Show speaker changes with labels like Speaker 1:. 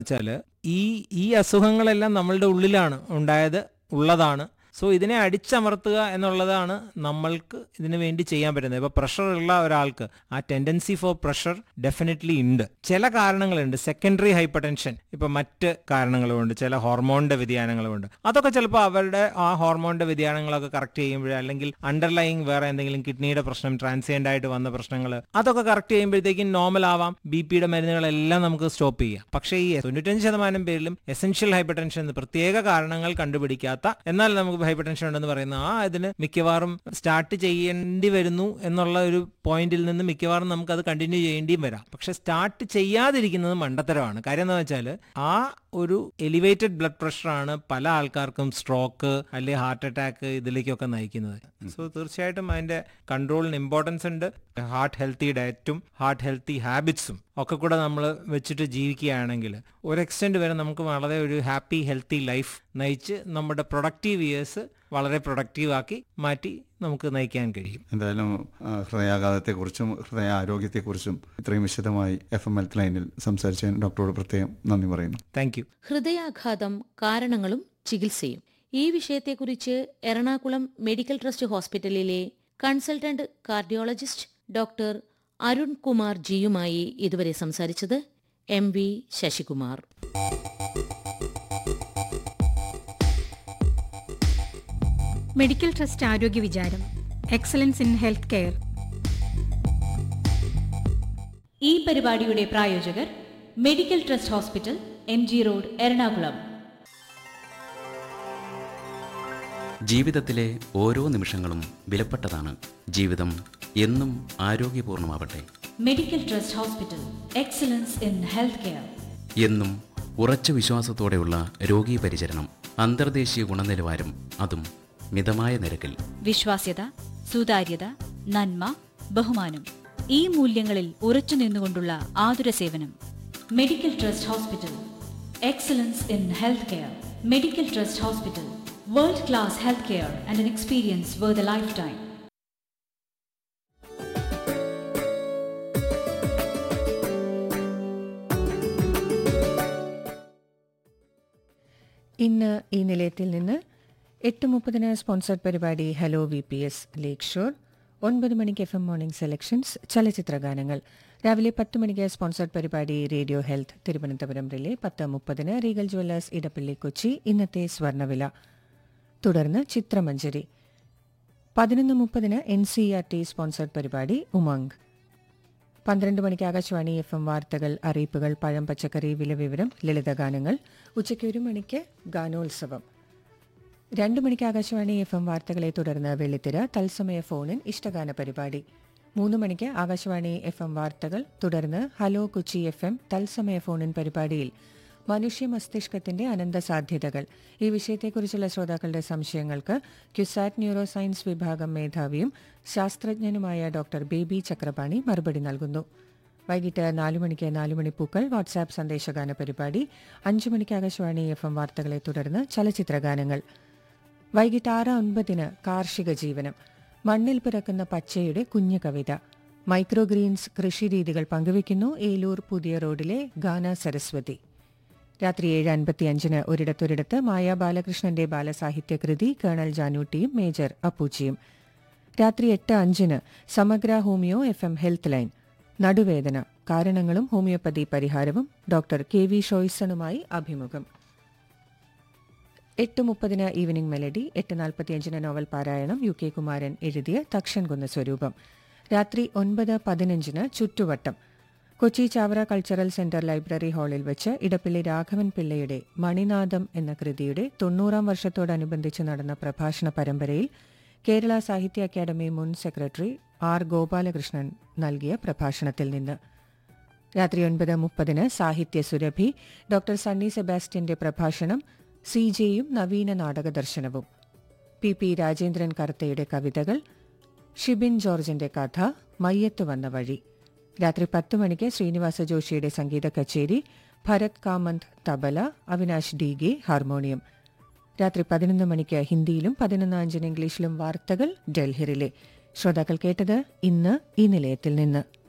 Speaker 1: വെച്ചാല് ഈ ഈ അസുഖങ്ങളെല്ലാം നമ്മളുടെ ഉള്ളിലാണ് ഉണ്ടായത് ഉള്ളതാണ് സോ ഇതിനെ അടിച്ചമർത്തുക എന്നുള്ളതാണ് നമ്മൾക്ക് ഇതിനു വേണ്ടി ചെയ്യാൻ പറ്റുന്നത് ഇപ്പോൾ പ്രഷർ ഉള്ള ഒരാൾക്ക് ആ ടെൻഡൻസി ഫോർ പ്രഷർ ഡെഫിനറ്റ്ലി ഉണ്ട് ചില കാരണങ്ങളുണ്ട് സെക്കൻഡറി ഹൈപ്പർ ടെൻഷൻ ഇപ്പൊ മറ്റ് കാരണങ്ങളുമുണ്ട് ചില ഹോർമോണിന്റെ വ്യതിയാനങ്ങളുമുണ്ട് അതൊക്കെ ചിലപ്പോൾ അവരുടെ ആ ഹോർമോണിന്റെ വ്യതിയാനങ്ങളൊക്കെ കറക്റ്റ് ചെയ്യുമ്പോഴേ അല്ലെങ്കിൽ അണ്ടർലൈങ് വേറെ എന്തെങ്കിലും കിഡ്നിയുടെ പ്രശ്നം ട്രാൻസിയന്റ് ആയിട്ട് വന്ന പ്രശ്നങ്ങൾ അതൊക്കെ കറക്റ്റ് ചെയ്യുമ്പോഴത്തേക്കും നോർമൽ ആവാം ബി പിയുടെ മരുന്നുകളെല്ലാം നമുക്ക് സ്റ്റോപ്പ് ചെയ്യാം പക്ഷേ ഈ തൊണ്ണൂറ്റഞ്ച് ശതമാനം പേരിലും എസെൻഷ്യൽ ഹൈപ്പർ ടെൻഷൻ എന്ന് പ്രത്യേക കാരണങ്ങൾ കണ്ടുപിടിക്കാത്ത എന്നാൽ നമുക്ക് ഹൈപ്പർ ടെൻഷൻ ഉണ്ടെന്ന് പറയുന്ന ആ ഇതിന് മിക്കവാറും സ്റ്റാർട്ട് ചെയ്യേണ്ടി വരുന്നു എന്നുള്ള ഒരു പോയിന്റിൽ നിന്ന് മിക്കവാറും നമുക്ക് അത് കണ്ടിന്യൂ ചെയ്യേണ്ടിയും വരാം പക്ഷെ സ്റ്റാർട്ട് ചെയ്യാതിരിക്കുന്നത് മണ്ടത്തരമാണ് കാര്യം എന്താ വെച്ചാൽ ആ ഒരു എലിവേറ്റഡ് ബ്ലഡ് പ്രഷറാണ് പല ആൾക്കാർക്കും സ്ട്രോക്ക് അല്ലെങ്കിൽ ഹാർട്ട് അറ്റാക്ക് ഇതിലേക്കൊക്കെ നയിക്കുന്നത് സോ തീർച്ചയായിട്ടും അതിന്റെ കൺട്രോളിന് ഇമ്പോർട്ടൻസ് ഉണ്ട് ഹാർട്ട് ഹെൽത്തി ഡയറ്റും ഹാർട്ട് ഹെൽത്തി ഹാബിറ്റ്സും ഒക്കെ കൂടെ നമ്മൾ വെച്ചിട്ട് ജീവിക്കുകയാണെങ്കിൽ ഒരു എക്സ്റ്റെൻഡ് വരെ നമുക്ക് വളരെ ഒരു ഹാപ്പി ഹെൽത്തി ലൈഫ് നയിച്ച് നമ്മുടെ പ്രൊഡക്റ്റീവ് ഇയേഴ്സ് വളരെ പ്രൊഡക്റ്റീവ് ആക്കി മാറ്റി നമുക്ക് നയിക്കാൻ കഴിയും
Speaker 2: എന്തായാലും ആ, ഹൃദയാഘാതത്തെക്കുറിച്ചും ഹൃദയ ആരോഗ്യത്തെക്കുറിച്ചും ഇത്രയും വിശദമായി എഫ് എം ഹെൽത്ത് ലൈനിൽ സംസാരിച്ചതിന് ഡോക്ടറോട് പ്രത്യേകം നന്ദി പറയുന്നു
Speaker 1: താങ്ക് യു
Speaker 3: ഹൃദയാഘാതം കാരണങ്ങളും ചികിത്സയും ഈ വിഷയത്തെക്കുറിച്ച് എറണാകുളം മെഡിക്കൽ ട്രസ്റ്റ് ഹോസ്പിറ്റലിലെ consultant cardiologist doctor Arun Kumar ജിയുമായി ഇതുവരെ സംസാരിച്ചത് M V Sasikumar
Speaker 4: medical trust ആരോഗ്യ വിചാരം എക്സലൻസ് ഇൻ ഹെൽത്ത് കെയർ
Speaker 5: ഈ പരിപാടിയുടെ പ്രായോജകർ medical trust hospital M G road Ernakulam
Speaker 6: ജീവിതത്തിലെ ഓരോ നിമിഷങ്ങളും വിലപ്പെട്ടതാണ് ജീവിതം എന്നും ആരോഗ്യപൂർണമാവട്ടെ
Speaker 5: medical trust hospital excellence in health care
Speaker 6: എന്നും ഉറച്ച വിശ്വാസത്തോടെയുള്ള രോഗീ പരിചരണം അന്തർദേശീയ ഗുണനിലവാരം അതും മിതമായ നിരക്കിൽ
Speaker 5: വിശ്വാസ്യത സുതാര്യത നന്മ ബഹുമാനം ഈ മൂല്യങ്ങളിൽ ഉറച്ചു നിന്നുകൊണ്ടുള്ള ആതുര സേവനം medical trust hospital excellence in health care medical trust hospital world class health care and an experience where the life time
Speaker 7: ഇന്ന് ഈ നിലയത്തിൽ നിന്ന് എട്ട് മുപ്പതിന് സ്പോൺസർഡ് പരിപാടി hello V P S lakeshore ഒൻപത് മണിക്ക് എഫ് എം മോർണിംഗ് സെലക്ഷൻസ് ചലച്ചിത്ര ഗാനങ്ങൾ രാവിലെ പത്ത് മണിക്ക് സ്പോൺസർഡ് പരിപാടി റേഡിയോ ഹെൽത്ത് തിരുവനന്തപുരം റിലേ പത്ത് മുപ്പതിന് റീഗൽ ജ്വല്ലേഴ്സ് ഇടപ്പള്ളി കൊച്ചി ഇന്നത്തെ സ്വർണ്ണവില തുടർന്ന് ചിത്രമഞ്ജരി പതിനൊന്ന് മുപ്പതിന് N C R T sponsored പരിപാടി ഉമംഗ് പന്ത്രണ്ട് മണിക്ക് ആകാശവാണി എഫ് എം വാർത്തകൾ അറിയിപ്പുകൾ പഴം പച്ചക്കറി വില വിവരം ലളിതഗാനങ്ങൾ ഉച്ചയ്ക്ക് ഒരു മണിക്ക് ഗാനോത്സവം രണ്ട് മണിക്ക് ആകാശവാണി എഫ് എം വാർത്തകളെ തുടർന്ന് വെള്ളിത്തിര തത്സമയ ഫോണിൻ ഇഷ്ടഗാന പരിപാടി മൂന്ന് മണിക്ക് ആകാശവാണി എഫ് എം വാർത്തകൾ തുടർന്ന് ഹലോ കൊച്ചി എഫ് എം തത്സമയ ഫോണിൻ പരിപാടിയിൽ മനുഷ്യ മസ്തിഷ്കത്തിന്റെ അനന്ത സാധ്യതകൾ ഈ വിഷയത്തെക്കുറിച്ചുള്ള ശ്രോതാക്കളുടെ സംശയങ്ങൾക്ക് ക്യുസാറ്റ് ന്യൂറോ സയൻസ് വിഭാഗം മേധാവിയും ശാസ്ത്രജ്ഞനുമായ ഡോക്ടർ ബേബി ചക്രപാണി മറുപടി നൽകുന്നു വൈകിട്ട് നാലു മണിക്ക് നാലു മണിപ്പൂക്കൾ വാട്സാപ്പ് സന്ദേശഗാന പരിപാടി അഞ്ചു മണിക്ക് ആകാശവാണി എഫ് എം വാർത്തകളെ തുടർന്ന് ചലച്ചിത്രഗാനങ്ങൾ വൈകിട്ട് ആറ് ഒൻപതിന് കാർഷിക ജീവനം മണ്ണിൽ പിറക്കുന്ന പച്ചയുടെ കുഞ്ഞു കവിത മൈക്രോ ഗ്രീൻസ് കൃഷിരീതികൾ പങ്കുവയ്ക്കുന്നു ഏലൂർ പുതിയ റോഡിലെ ഗാന സരസ്വതി രാത്രി ഏഴ് അൻപത്തിയഞ്ചിന് ഒരിടത്തൊരിടത്ത് മായ ബാലകൃഷ്ണന്റെ ബാലസാഹിത്യ കൃതി കേണൽ ജാനൂട്ടിയും മേജർ അപ്പൂച്ചിയും രാത്രി എട്ട് അഞ്ചിന് സമഗ്ര homoeo F M health line നടുവേദന കാരണങ്ങളും ഹോമിയോപ്പതി പരിഹാരവും ഡോക്ടർ കെ വി ഷോയ്സണുമായി അഭിമുഖം എട്ട് മുപ്പതിന് ഈവനിംഗ് മെലഡി എട്ട് നാൽപ്പത്തിയഞ്ചിന് നോവൽ പാരായണം യു കെ കുമാരൻ എഴുതിയ തക്ഷൻ കുന്ന സ്വരൂപം രാത്രി ഒൻപത് പതിനഞ്ചിന് ചുറ്റുവട്ടം Kochi Chavara cultural centre library ഹാളിൽ വെച്ച് ഇടപ്പള്ളി രാഘവൻ പിള്ളയുടെ മണിനാഥം എന്ന കൃതിയുടെ തൊണ്ണൂറാം വർഷത്തോടനുബന്ധിച്ച് നടന്ന പ്രഭാഷണ പരമ്പരയിൽ കേരള സാഹിത്യ അക്കാദമി മുൻ സെക്രട്ടറി ആർ ഗോപാലകൃഷ്ണൻ നൽകിയ പ്രഭാഷണത്തിൽ നിന്ന് രാത്രി ഒൻപത് മുപ്പതിന് സാഹിത്യ സുരഭി ഡോക്ടർ സണ്ണി സെബാസ്റ്റ്യന്റെ പ്രഭാഷണം സി ജെയും നവീന നാടക ദർശനവും പി പി രാജേന്ദ്രൻ കർത്തയുടെ കവിതകൾ ഷിബിൻ ജോർജിന്റെ കഥ മയ്യത്ത് വന്ന വഴി രാത്രി പത്ത് മണിക്ക് ശ്രീനിവാസ ജോഷിയുടെ സംഗീത കച്ചേരി ഭരത് കാമന്ത് തബല അവിനാശ് ഡി ഗെ ഹാർമോണിയം രാത്രി പതിനൊന്ന് മണിക്ക് ഹിന്ദിയിലും പതിനൊന്ന് അഞ്ചിന് ഇംഗ്ലീഷിലും വാർത്തകൾ ഡൽഹിറിലെ ശ്രോതാക്കൾ കേട്ടത് ഇന്ന് ഈ നിലയത്തിൽ നിന്ന്